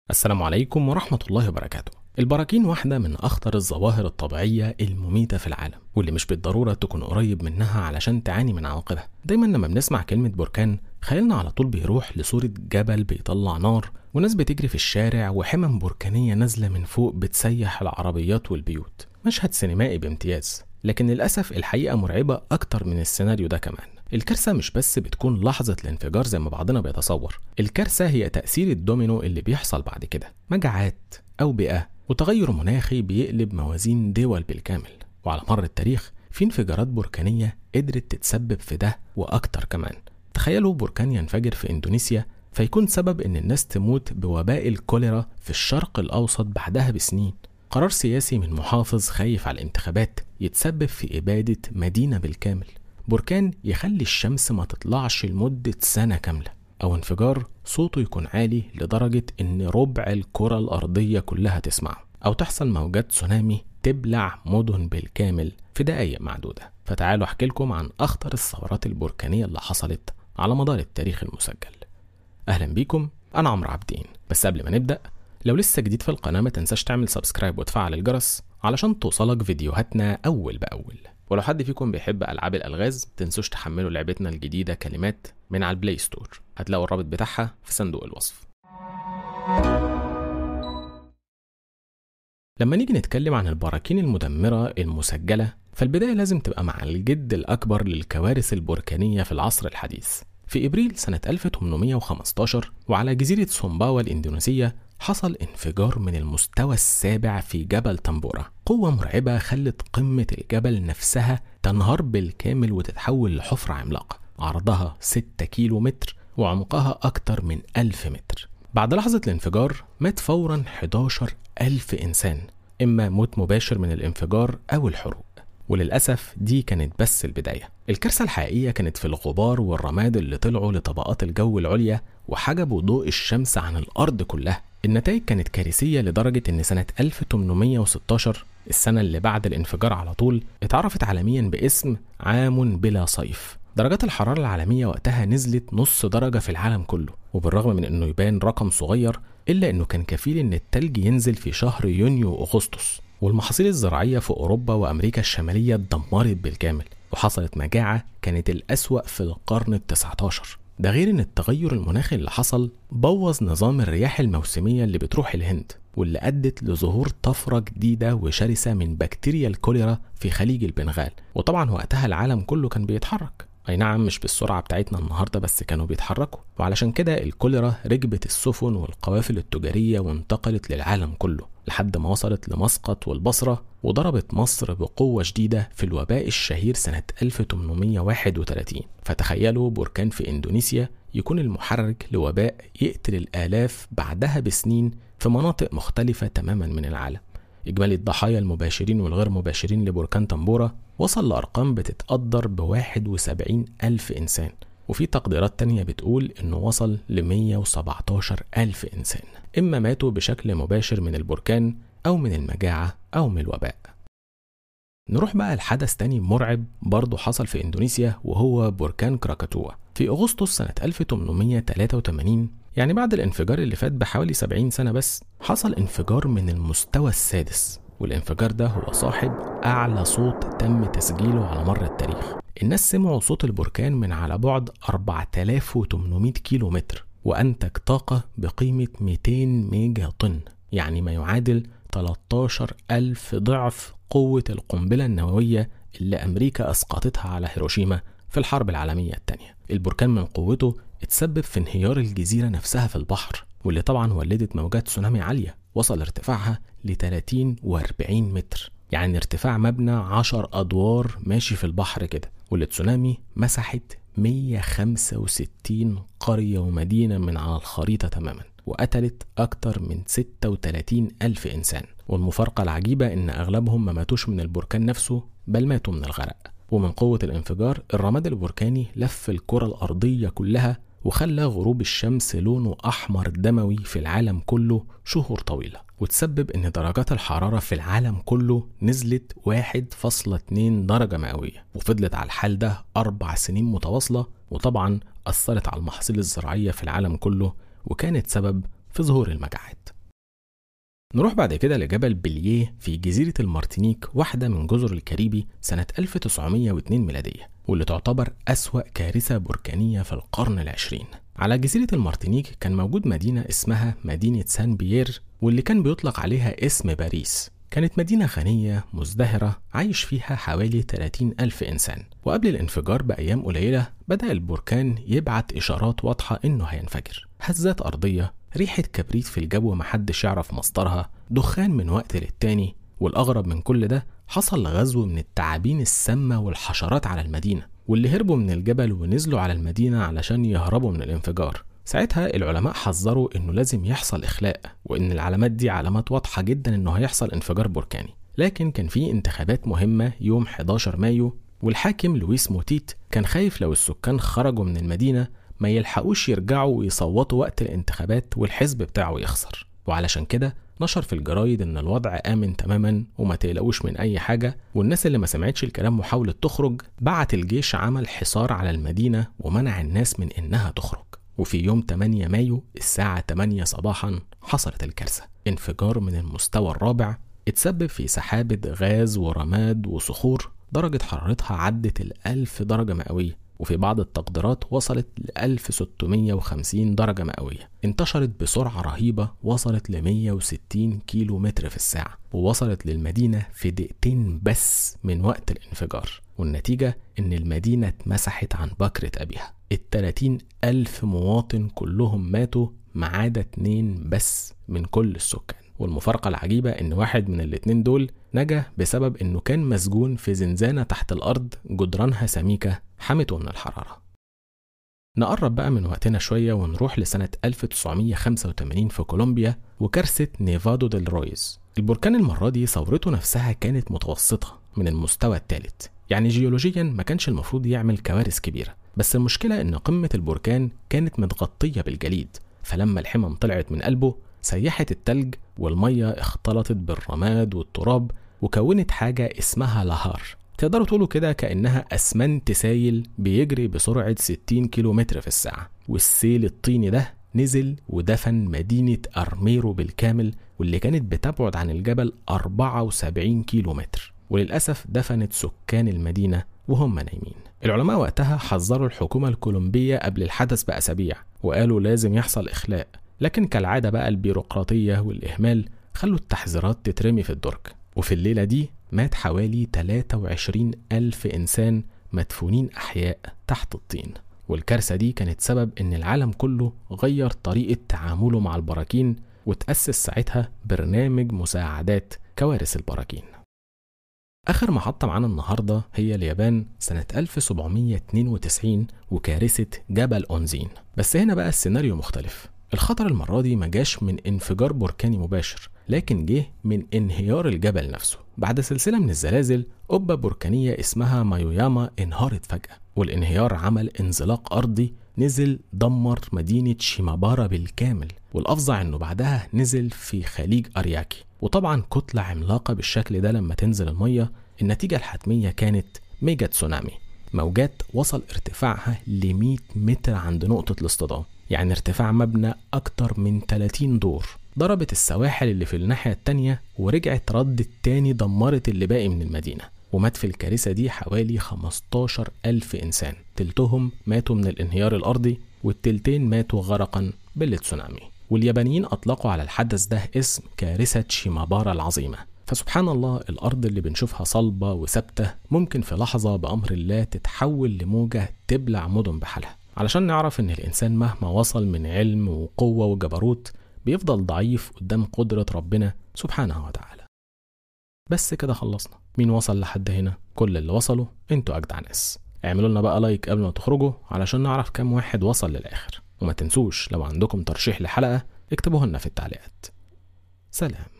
السلام عليكم ورحمة الله وبركاته البراكين واحدة من أخطر الظواهر الطبيعية المميتة في العالم واللي مش بالضرورة تكون قريب منها علشان تعاني من عواقبها دايما لما بنسمع كلمة بركان خيالنا على طول بيروح لصورة جبل بيطلع نار وناس بتجري في الشارع وحمم بركانية نازلة من فوق بتسيح العربيات والبيوت مشهد سينمائي بامتياز لكن للأسف الحقيقة مرعبة أكتر من السيناريو ده كمان الكارثة مش بس بتكون لحظة الانفجار زي ما بعضنا بيتصور الكارثة هي تأثير الدومينو اللي بيحصل بعد كده مجاعات أوبئة وتغير مناخي بيقلب موازين دول بالكامل وعلى مر التاريخ في انفجارات بركانية قدرت تتسبب في ده وأكتر كمان تخيلوا بركان ينفجر في إندونيسيا فيكون سبب إن الناس تموت بوباء الكوليرا في الشرق الأوسط بعدها بسنين قرار سياسي من محافظ خايف على الانتخابات يتسبب في إبادة مدينة بالكامل بركان يخلي الشمس ما تطلعش لمدة سنة كاملة أو انفجار صوته يكون عالي لدرجة إن ربع الكرة الأرضية كلها تسمعه أو تحصل موجات تسونامي تبلع مدن بالكامل في دقايق معدودة فتعالوا أحكي لكم عن أخطر الثورات البركانية اللي حصلت على مدار التاريخ المسجل أهلا بيكم أنا عمرو عابدين بس قبل ما نبدأ لو لسه جديد في القناة ما تنساش تعمل سبسكرايب وتفعل الجرس علشان توصلك فيديوهاتنا أول بأول ولو حد فيكم بيحب ألعاب الألغاز تنسوش تحملوا لعبتنا الجديدة كلمات من على البلاي ستور هتلاقوا الرابط بتاعها في صندوق الوصف لما نيجي نتكلم عن البراكين المدمرة المسجلة فالبداية لازم تبقى مع الجد الأكبر للكوارث البركانية في العصر الحديث في إبريل سنة 1815 وعلى جزيرة سومباوا الإندونيسية حصل انفجار من المستوى السابع في جبل تنبورا قوة مرعبة خلت قمة الجبل نفسها تنهار بالكامل وتتحول لحفرة عملاقة عرضها 6 كيلو متر وعمقها أكتر من 1000 متر بعد لحظة الانفجار مات فورا 11 ألف إنسان إما موت مباشر من الانفجار أو الحروق وللأسف دي كانت بس البداية الكارثة الحقيقية كانت في الغبار والرماد اللي طلعوا لطبقات الجو العليا وحجبوا ضوء الشمس عن الأرض كلها النتائج كانت كارثية لدرجة إن سنة 1816 السنة اللي بعد الانفجار على طول اتعرفت عالميا باسم عام بلا صيف درجات الحرارة العالمية وقتها نزلت نص درجة في العالم كله وبالرغم من انه يبان رقم صغير الا انه كان كفيل ان التلج ينزل في شهر يونيو واغسطس والمحاصيل الزراعية في اوروبا وامريكا الشمالية اتدمرت بالكامل وحصلت مجاعة كانت الأسوأ في القرن التسعة عشر ده غير ان التغير المناخي اللي حصل بوظ نظام الرياح الموسمية اللي بتروح الهند واللي أدت لظهور طفرة جديدة وشرسة من بكتيريا الكوليرا في خليج البنغال وطبعا وقتها العالم كله كان بيتحرك اي نعم مش بالسرعه بتاعتنا النهارده بس كانوا بيتحركوا وعلشان كده الكوليرا ركبت السفن والقوافل التجاريه وانتقلت للعالم كله لحد ما وصلت لمسقط والبصره وضربت مصر بقوه شديده في الوباء الشهير سنه 1831 فتخيلوا بركان في اندونيسيا يكون المحرك لوباء يقتل الالاف بعدها بسنين في مناطق مختلفه تماما من العالم إجمالي الضحايا المباشرين والغير مباشرين لبركان طنبورة وصل لأرقام بتتقدر بواحد وسبعين ألف إنسان وفي تقديرات تانية بتقول إنه وصل ل 117 ألف إنسان إما ماتوا بشكل مباشر من البركان أو من المجاعة أو من الوباء نروح بقى لحدث تاني مرعب برضه حصل في إندونيسيا وهو بركان كراكاتوا في أغسطس سنة 1883 يعني بعد الانفجار اللي فات بحوالي 70 سنة بس حصل انفجار من المستوى السادس والانفجار ده هو صاحب أعلى صوت تم تسجيله على مر التاريخ الناس سمعوا صوت البركان من على بعد 4800 كيلو متر وأنتج طاقة بقيمة 200 ميجا طن يعني ما يعادل 13 ألف ضعف قوة القنبلة النووية اللي أمريكا أسقطتها على هيروشيما في الحرب العالمية الثانية البركان من قوته اتسبب في انهيار الجزيرة نفسها في البحر واللي طبعا ولدت موجات تسونامي عالية وصل ارتفاعها ل 30 و40 متر يعني ارتفاع مبنى 10 أدوار ماشي في البحر كده والتسونامي مسحت 165 قرية ومدينة من على الخريطة تماما وقتلت أكتر من 36 ألف إنسان والمفارقة العجيبة إن أغلبهم ما ماتوش من البركان نفسه بل ماتوا من الغرق ومن قوة الانفجار الرماد البركاني لف الكرة الأرضية كلها وخلى غروب الشمس لونه أحمر دموي في العالم كله شهور طويلة وتسبب إن درجات الحرارة في العالم كله نزلت 1.2 درجة مئوية وفضلت على الحال ده أربع سنين متواصلة وطبعا أثرت على المحاصيل الزراعية في العالم كله وكانت سبب في ظهور المجاعات نروح بعد كده لجبل بليه في جزيرة المارتينيك واحدة من جزر الكاريبي سنة 1902 ميلادية واللي تعتبر أسوأ كارثة بركانية في القرن العشرين على جزيرة المارتينيك كان موجود مدينة اسمها مدينة سان بيير واللي كان بيطلق عليها اسم باريس كانت مدينة غنية مزدهرة عايش فيها حوالي 30 ألف إنسان وقبل الانفجار بأيام قليلة بدأ البركان يبعت إشارات واضحة إنه هينفجر هزات أرضية ريحة كبريت في الجو محدش يعرف مصدرها دخان من وقت للتاني والأغرب من كل ده حصل غزو من التعابين السامة والحشرات على المدينة واللي هربوا من الجبل ونزلوا على المدينة علشان يهربوا من الانفجار ساعتها العلماء حذروا انه لازم يحصل اخلاء وان العلامات دي علامات واضحة جدا انه هيحصل انفجار بركاني لكن كان في انتخابات مهمة يوم 11 مايو والحاكم لويس موتيت كان خايف لو السكان خرجوا من المدينة ما يلحقوش يرجعوا ويصوتوا وقت الانتخابات والحزب بتاعه يخسر وعلشان كده نشر في الجرايد ان الوضع امن تماما وما تقلقوش من اي حاجه والناس اللي ما سمعتش الكلام وحاولت تخرج بعت الجيش عمل حصار على المدينه ومنع الناس من انها تخرج وفي يوم 8 مايو الساعة 8 صباحا حصلت الكارثة انفجار من المستوى الرابع اتسبب في سحابة غاز ورماد وصخور درجة حرارتها عدت الألف درجة مئوية وفي بعض التقديرات وصلت ل 1650 درجة مئوية انتشرت بسرعة رهيبة وصلت ل 160 كيلو متر في الساعة ووصلت للمدينة في دقيقتين بس من وقت الانفجار والنتيجة إن المدينة اتمسحت عن بكرة أبيها التلاتين ألف مواطن كلهم ماتوا ما عدا اتنين بس من كل السكان والمفارقة العجيبة إن واحد من الاتنين دول نجا بسبب إنه كان مسجون في زنزانة تحت الأرض جدرانها سميكة حمته من الحرارة نقرب بقى من وقتنا شوية ونروح لسنة 1985 في كولومبيا وكارثة نيفادو ديل رويز البركان المرة دي ثورته نفسها كانت متوسطة من المستوى الثالث يعني جيولوجيا ما كانش المفروض يعمل كوارث كبيرة بس المشكلة إن قمة البركان كانت متغطية بالجليد فلما الحمم طلعت من قلبه سيحت التلج والمية اختلطت بالرماد والتراب وكونت حاجة اسمها لهار تقدروا تقولوا كده كأنها أسمنت سايل بيجري بسرعة 60 كيلو متر في الساعة والسيل الطيني ده نزل ودفن مدينة أرميرو بالكامل واللي كانت بتبعد عن الجبل 74 كيلو متر وللأسف دفنت سكان المدينة وهم نايمين العلماء وقتها حذروا الحكومة الكولومبية قبل الحدث بأسابيع وقالوا لازم يحصل إخلاء لكن كالعادة بقى البيروقراطية والإهمال خلوا التحذيرات تترمي في الدرج وفي الليلة دي مات حوالي 23 ألف إنسان مدفونين أحياء تحت الطين والكارثة دي كانت سبب إن العالم كله غير طريقة تعامله مع البراكين وتأسس ساعتها برنامج مساعدات كوارث البراكين آخر محطة معانا النهاردة هي اليابان سنة 1792 وكارثة جبل أونزين بس هنا بقى السيناريو مختلف الخطر المرة دي ما جاش من انفجار بركاني مباشر لكن جه من انهيار الجبل نفسه بعد سلسلة من الزلازل قبة بركانية اسمها مايوياما انهارت فجأة والانهيار عمل انزلاق أرضي نزل دمر مدينة شيمابارا بالكامل والأفظع إنه بعدها نزل في خليج أرياكي وطبعا كتلة عملاقة بالشكل ده لما تنزل المية النتيجة الحتمية كانت ميجا تسونامي موجات وصل ارتفاعها ل 100 متر عند نقطة الاصطدام يعني ارتفاع مبنى أكتر من 30 دور ضربت السواحل اللي في الناحية التانية ورجعت ردت تاني دمرت اللي باقي من المدينة ومات في الكارثة دي حوالي 15 ألف إنسان تلتهم ماتوا من الانهيار الأرضي والتلتين ماتوا غرقا بالتسونامي واليابانيين أطلقوا على الحدث ده اسم كارثة شيمابارا العظيمة فسبحان الله الأرض اللي بنشوفها صلبة وثابتة ممكن في لحظة بأمر الله تتحول لموجة تبلع مدن بحالها علشان نعرف إن الإنسان مهما وصل من علم وقوة وجبروت بيفضل ضعيف قدام قدرة ربنا سبحانه وتعالى بس كده خلصنا مين وصل لحد هنا كل اللي وصلوا انتوا أجدع ناس اعملوا لنا بقى لايك قبل ما تخرجوا علشان نعرف كام واحد وصل للآخر وما تنسوش لو عندكم ترشيح لحلقة اكتبوه لنا في التعليقات سلام